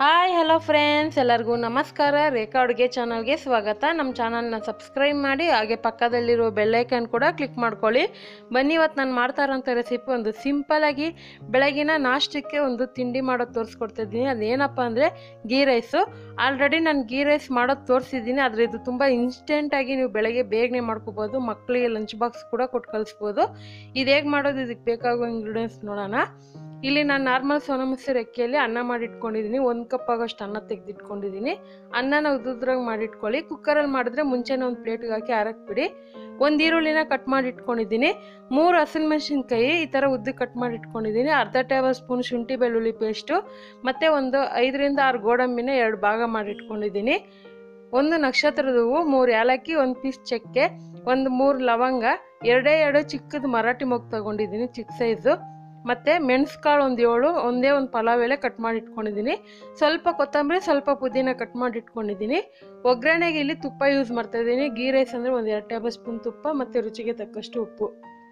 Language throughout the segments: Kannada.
ಹಾಯ್ ಹಲೋ ಫ್ರೆಂಡ್ಸ್ ಎಲ್ಲರಿಗೂ ನಮಸ್ಕಾರ ರೇಖಾ ಅಡುಗೆ ಚಾನಲ್ಗೆ ಸ್ವಾಗತ ನಮ್ಮ ಚಾನಲ್ನ ಸಬ್ಸ್ಕ್ರೈಬ್ ಮಾಡಿ ಹಾಗೆ ಪಕ್ಕದಲ್ಲಿರೋ ಬೆಲ್ಲೈಕನ್ ಕೂಡ ಕ್ಲಿಕ್ ಮಾಡ್ಕೊಳ್ಳಿ ಬನ್ನಿ ಇವತ್ತು ನಾನು ಮಾಡ್ತಾ ಇರೋಂಥ ರೆಸಿಪಿ ಒಂದು ಸಿಂಪಲಾಗಿ ಬೆಳಗಿನ ನಾಷ್ಟಕ್ಕೆ ಒಂದು ತಿಂಡಿ ಮಾಡೋದು ತೋರಿಸ್ಕೊಡ್ತಿದ್ದೀನಿ ಅದೇನಪ್ಪ ಅಂದರೆ ಗೀ ರೈಸು ಆಲ್ರೆಡಿ ನಾನು ಗೀ ರೈಸ್ ಮಾಡೋದು ತೋರಿಸಿದ್ದೀನಿ ಆದರೆ ಇದು ತುಂಬ ಇನ್ಸ್ಟೆಂಟಾಗಿ ನೀವು ಬೆಳಗ್ಗೆ ಬೇಗನೆ ಮಾಡ್ಕೋಬೋದು ಮಕ್ಕಳಿಗೆ ಲಂಚ್ ಬಾಕ್ಸ್ ಕೂಡ ಕೊಟ್ಟು ಕಳಿಸ್ಬೋದು ಇದು ಹೇಗೆ ಮಾಡೋದು ಇದಕ್ಕೆ ಬೇಕಾಗೋ ಇಂಗ್ರೀಡಿಯೆಂಟ್ಸ್ ನೋಡೋಣ ಇಲ್ಲಿ ನಾನು ನಾರ್ಮಲ್ ಸೋನಾ ಮಸೂರಿ ಅಕ್ಕಿಯಲ್ಲಿ ಅನ್ನ ಮಾಡಿಟ್ಕೊಂಡಿದ್ದೀನಿ ಒಂದು ಕಪ್ ಆಗೋಷ್ಟು ಅನ್ನ ತೆಗೆದಿಟ್ಕೊಂಡಿದ್ದೀನಿ ಅನ್ನನ ಉದ್ದುದ್ರಾಗಿ ಮಾಡಿಟ್ಕೊಳ್ಳಿ ಕುಕ್ಕರಲ್ಲಿ ಮಾಡಿದ್ರೆ ಮುಂಚೆನೇ ಒಂದು ಪ್ಲೇಟ್ಗೆ ಹಾಕಿ ಹಾರಕ್ಬಿಡಿ ಒಂದು ಈರುಳ್ಳಿನ ಕಟ್ ಮಾಡಿ ಇಟ್ಕೊಂಡಿದ್ದೀನಿ ಮೂರು ಹಸಿಮೆಣಸಿನ್ಕಾಯಿ ಈ ಥರ ಉದ್ದು ಕಟ್ ಮಾಡಿ ಇಟ್ಕೊಂಡಿದ್ದೀನಿ ಅರ್ಧ ಟೇಬಲ್ ಸ್ಪೂನ್ ಶುಂಠಿ ಬೆಳ್ಳುಳ್ಳಿ ಪೇಸ್ಟು ಮತ್ತು ಒಂದು ಐದರಿಂದ ಆರು ಗೋಡಂಬಿನ ಎರಡು ಭಾಗ ಮಾಡಿ ಇಟ್ಕೊಂಡಿದ್ದೀನಿ ಒಂದು ನಕ್ಷತ್ರದ ಹೂವು ಮೂರು ಏಲಕ್ಕಿ ಒಂದು ಪೀಸ್ ಚಕ್ಕೆ ಒಂದು ಮೂರು ಲವಂಗ ಎರಡೇ ಎರಡು ಚಿಕ್ಕದು ಮರಾಠಿ ಮೊಗ್ಗು ತಗೊಂಡಿದ್ದೀನಿ ಚಿಕ್ಕ ಸೈಜು ಮತ್ತು ಮೆಣಸ್ಕಾಳು ಒಂದು ಏಳು ಒಂದೇ ಒಂದು ಪಲಾವ್ ಎಲೆ ಕಟ್ ಮಾಡಿ ಇಟ್ಕೊಂಡಿದ್ದೀನಿ ಸ್ವಲ್ಪ ಕೊತ್ತಂಬರಿ ಸ್ವಲ್ಪ ಪುದೀನ ಕಟ್ ಮಾಡಿ ಇಟ್ಕೊಂಡಿದ್ದೀನಿ ಒಗ್ಗರಣೆಗೆ ಇಲ್ಲಿ ತುಪ್ಪ ಯೂಸ್ ಮಾಡ್ತಾ ಇದ್ದೀನಿ ಗೀ ರೈಸ್ ಅಂದರೆ ಒಂದು ಎರಡು ಟೇಬಲ್ ಸ್ಪೂನ್ ತುಪ್ಪ ಮತ್ತು ರುಚಿಗೆ ತಕ್ಕಷ್ಟು ಉಪ್ಪು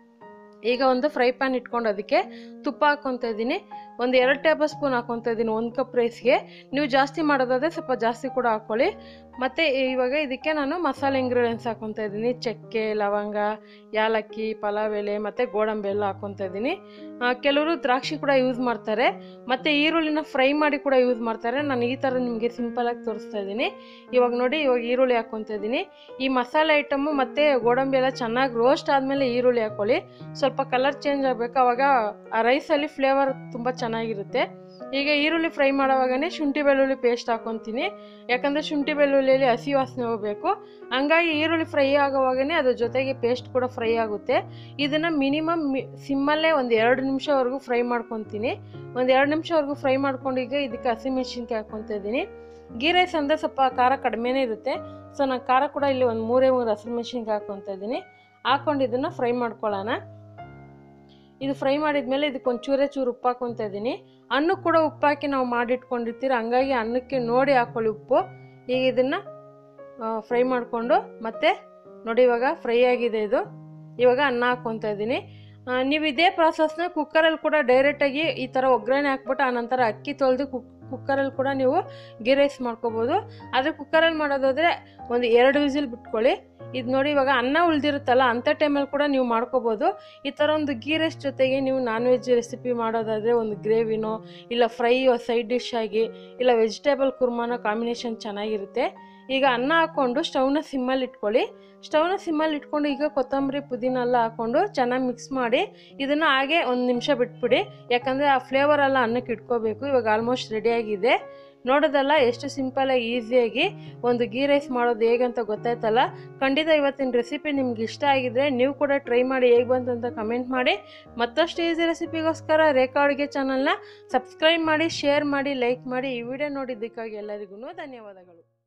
ಈಗ ಒಂದು ಫ್ರೈ ಪ್ಯಾನ್ ಇಟ್ಕೊಂಡು ಅದಕ್ಕೆ ತುಪ್ಪ ಹಾಕ್ಕೊತಾ ಇದ್ದೀನಿ ಒಂದು ಎರಡು ಟೇಬಲ್ ಸ್ಪೂನ್ ಹಾಕ್ಕೊತಾ ಇದ್ದೀನಿ ಒಂದು ಕಪ್ ರೈಸ್ಗೆ ನೀವು ಜಾಸ್ತಿ ಮಾಡೋದಾದರೆ ಸ್ವಲ್ಪ ಜಾಸ್ತಿ ಕೂಡ ಹಾಕ್ಕೊಳ್ಳಿ ಮತ್ತು ಇವಾಗ ಇದಕ್ಕೆ ನಾನು ಮಸಾಲೆ ಇಂಗ್ರೀಡಿಯೆಂಟ್ಸ್ ಹಾಕ್ಕೊತಾ ಇದ್ದೀನಿ ಚಕ್ಕೆ ಲವಂಗ ಯಾಲಕ್ಕಿ ಪಲಾವ್ ಎಲೆ ಮತ್ತು ಗೋಡಂಬಿ ಎಲ್ಲ ಹಾಕ್ಕೊತಾ ಇದ್ದೀನಿ ಕೆಲವರು ದ್ರಾಕ್ಷಿ ಕೂಡ ಯೂಸ್ ಮಾಡ್ತಾರೆ ಮತ್ತು ಈರುಳ್ಳಿನ ಫ್ರೈ ಮಾಡಿ ಕೂಡ ಯೂಸ್ ಮಾಡ್ತಾರೆ ನಾನು ಈ ಥರ ನಿಮಗೆ ಸಿಂಪಲಾಗಿ ತೋರಿಸ್ತಾ ಇದ್ದೀನಿ ಇವಾಗ ನೋಡಿ ಇವಾಗ ಈರುಳ್ಳಿ ಹಾಕ್ಕೊತಾ ಇದ್ದೀನಿ ಈ ಮಸಾಲೆ ಐಟಮು ಮತ್ತು ಗೋಡಂಬಿ ಎಲ್ಲ ಚೆನ್ನಾಗಿ ರೋಸ್ಟ್ ಆದಮೇಲೆ ಈರುಳ್ಳಿ ಹಾಕ್ಕೊಳ್ಳಿ ಸ್ವಲ್ಪ ಕಲರ್ ಚೇಂಜ್ ಆಗಬೇಕು ಅವಾಗ ಆ ರೈಸಲ್ಲಿ ಫ್ಲೇವರ್ ತುಂಬ ಚೆನ್ನಾಗಿರುತ್ತೆ ಈಗ ಈರುಳ್ಳಿ ಫ್ರೈ ಮಾಡೋವಾಗನೇ ಶುಂಠಿ ಬೆಳ್ಳುಳ್ಳಿ ಪೇಸ್ಟ್ ಹಾಕೊತೀನಿ ಯಾಕಂದರೆ ಶುಂಠಿ ಬೆಳ್ಳುಳ್ಳಿಯಲ್ಲಿ ಹಸಿ ವಾಸನೆ ಹೋಗಬೇಕು ಹಂಗಾಗಿ ಈರುಳ್ಳಿ ಫ್ರೈ ಆಗೋವಾಗನೇ ಅದ್ರ ಜೊತೆಗೆ ಪೇಸ್ಟ್ ಕೂಡ ಫ್ರೈ ಆಗುತ್ತೆ ಇದನ್ನು ಮಿನಿಮಮ್ ಮಿ ಸಿಮ್ಮಲ್ಲೇ ಒಂದು ಎರಡು ನಿಮಿಷವರೆಗೂ ಫ್ರೈ ಮಾಡ್ಕೊತೀನಿ ಒಂದು ಎರಡು ನಿಮಿಷವರೆಗೂ ಫ್ರೈ ಮಾಡ್ಕೊಂಡು ಈಗ ಇದಕ್ಕೆ ಹಸಿಮೆಣ್ಸಿನ್ಕಾಯಿ ಹಾಕ್ಕೊತಾ ಇದ್ದೀನಿ ಗೀ ರೈಸ್ ಅಂದರೆ ಸ್ವಲ್ಪ ಖಾರ ಕಡಿಮೆನೇ ಇರುತ್ತೆ ಸೊ ನಾನು ಖಾರ ಕೂಡ ಇಲ್ಲಿ ಒಂದು ಮೂರೇ ಮೂರು ಹಸಿಮೆಣ್ಸಿನ್ಕಾಯಿ ಹಾಕ್ಕೊತಾ ಇದ್ದೀನಿ ಹಾಕ್ಕೊಂಡು ಇದನ್ನು ಫ್ರೈ ಮಾಡ್ಕೊಳ್ಳೋಣ ಇದು ಫ್ರೈ ಮಾಡಿದ್ಮೇಲೆ ಇದಕ್ಕೆ ಒಂದು ಚೂರೇ ಚೂರು ಉಪ್ಪು ಹಾಕ್ಕೊತಾ ಇದ್ದೀನಿ ಅನ್ನಕ್ಕೆ ಕೂಡ ಉಪ್ಪು ಹಾಕಿ ನಾವು ಮಾಡಿಟ್ಕೊಂಡಿರ್ತೀರ ಹಂಗಾಗಿ ಅನ್ನಕ್ಕೆ ನೋಡಿ ಹಾಕ್ಕೊಳ್ಳಿ ಉಪ್ಪು ಈಗ ಇದನ್ನು ಫ್ರೈ ಮಾಡಿಕೊಂಡು ಮತ್ತೆ ನೋಡಿ ಇವಾಗ ಫ್ರೈ ಆಗಿದೆ ಇದು ಇವಾಗ ಅನ್ನ ಹಾಕ್ಕೊತಾ ಇದ್ದೀನಿ ನೀವು ಇದೇ ಪ್ರಾಸೆಸ್ನ ಕುಕ್ಕರಲ್ಲಿ ಕೂಡ ಡೈರೆಕ್ಟಾಗಿ ಈ ಥರ ಒಗ್ಗರಣೆ ಹಾಕ್ಬಿಟ್ಟು ಆನಂತರ ಅಕ್ಕಿ ತೊಳೆದು ಕುಕ್ ಕುಕ್ಕರಲ್ಲಿ ಕೂಡ ನೀವು ಗೀ ರೈಸ್ ಮಾಡ್ಕೋಬೋದು ಆದರೆ ಕುಕ್ಕರಲ್ಲಿ ಮಾಡೋದಾದರೆ ಒಂದು ಎರಡು ವಿಸಿಲ್ ಬಿಟ್ಕೊಳ್ಳಿ ಇದು ನೋಡಿ ಇವಾಗ ಅನ್ನ ಉಳಿದಿರುತ್ತಲ್ಲ ಅಂಥ ಟೈಮಲ್ಲಿ ಕೂಡ ನೀವು ಮಾಡ್ಕೋಬೋದು ಈ ಥರ ಒಂದು ಗೀ ರೈಸ್ ಜೊತೆಗೆ ನೀವು ನಾನ್ ವೆಜ್ ರೆಸಿಪಿ ಮಾಡೋದಾದರೆ ಒಂದು ಗ್ರೇವಿನೋ ಇಲ್ಲ ಫ್ರೈಯೋ ಸೈಡ್ ಡಿಶ್ ಆಗಿ ಇಲ್ಲ ವೆಜಿಟೇಬಲ್ ಕುರ್ಮಾನೋ ಕಾಂಬಿನೇಷನ್ ಚೆನ್ನಾಗಿರುತ್ತೆ ಈಗ ಅನ್ನ ಹಾಕ್ಕೊಂಡು ಸ್ಟವ್ನ ಸಿಮ್ಮಲ್ಲಿ ಇಟ್ಕೊಳ್ಳಿ ಸ್ಟವ್ನ ಸಿಮ್ಮಲ್ಲಿ ಇಟ್ಕೊಂಡು ಈಗ ಕೊತ್ತಂಬರಿ ಪುದೀನ ಎಲ್ಲ ಹಾಕ್ಕೊಂಡು ಚೆನ್ನಾಗಿ ಮಿಕ್ಸ್ ಮಾಡಿ ಇದನ್ನು ಹಾಗೆ ಒಂದು ನಿಮಿಷ ಬಿಟ್ಬಿಡಿ ಯಾಕಂದರೆ ಆ ಫ್ಲೇವರ್ ಎಲ್ಲ ಅನ್ನಕ್ಕೆ ಇಟ್ಕೋಬೇಕು ಇವಾಗ ಆಲ್ಮೋಸ್ಟ್ ರೆಡಿಯಾಗಿದೆ ನೋಡೋದಲ್ಲ ಎಷ್ಟು ಸಿಂಪಲಾಗಿ ಈಸಿಯಾಗಿ ಒಂದು ಗೀ ರೈಸ್ ಮಾಡೋದು ಹೇಗಂತ ಗೊತ್ತಾಯ್ತಲ್ಲ ಖಂಡಿತ ಇವತ್ತಿನ ರೆಸಿಪಿ ನಿಮ್ಗೆ ಇಷ್ಟ ಆಗಿದ್ರೆ ನೀವು ಕೂಡ ಟ್ರೈ ಮಾಡಿ ಹೇಗೆ ಬಂತು ಅಂತ ಕಮೆಂಟ್ ಮಾಡಿ ಮತ್ತಷ್ಟು ಈಸಿ ರೆಸಿಪಿಗೋಸ್ಕರ ರೇಖಾ ಅಡುಗೆ ಚಾನಲ್ನ ಸಬ್ಸ್ಕ್ರೈಬ್ ಮಾಡಿ ಶೇರ್ ಮಾಡಿ ಲೈಕ್ ಮಾಡಿ ಈ ವಿಡಿಯೋ ನೋಡಿದ್ದಕ್ಕಾಗಿ ಎಲ್ಲರಿಗೂ ಧನ್ಯವಾದಗಳು